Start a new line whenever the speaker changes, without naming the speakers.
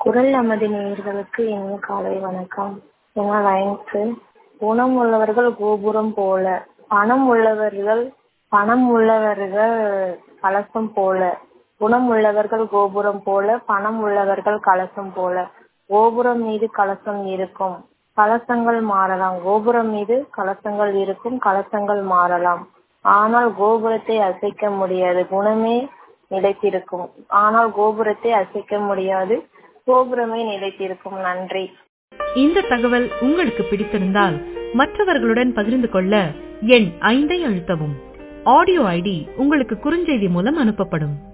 குரல் நமது நேயர்களுக்கு இனிய காலை வணக்கம் என்ன லைன்ஸு குணம் உள்ளவர்கள் கோபுரம் போல பணம் உள்ளவர்கள் பணம் உள்ளவர்கள் கலசம் போல குணம் உள்ளவர்கள் கோபுரம் போல பணம் உள்ளவர்கள் கலசம் போல கோபுரம் மீது கலசம் இருக்கும் கலசங்கள் மாறலாம் கோபுரம் மீது கலசங்கள் இருக்கும் கலசங்கள் மாறலாம் ஆனால் கோபுரத்தை அசைக்க முடியாது குணமே நிலைத்திருக்கும் ஆனால் கோபுரத்தை அசைக்க முடியாது கோபுரமே நிலைத்திருக்கும் நன்றி
இந்த தகவல் உங்களுக்கு பிடித்திருந்தால் மற்றவர்களுடன் பகிர்ந்து கொள்ள எண் ஐந்தை அழுத்தவும் ஆடியோ ஐடி உங்களுக்கு குறுஞ்செய்தி மூலம் அனுப்பப்படும்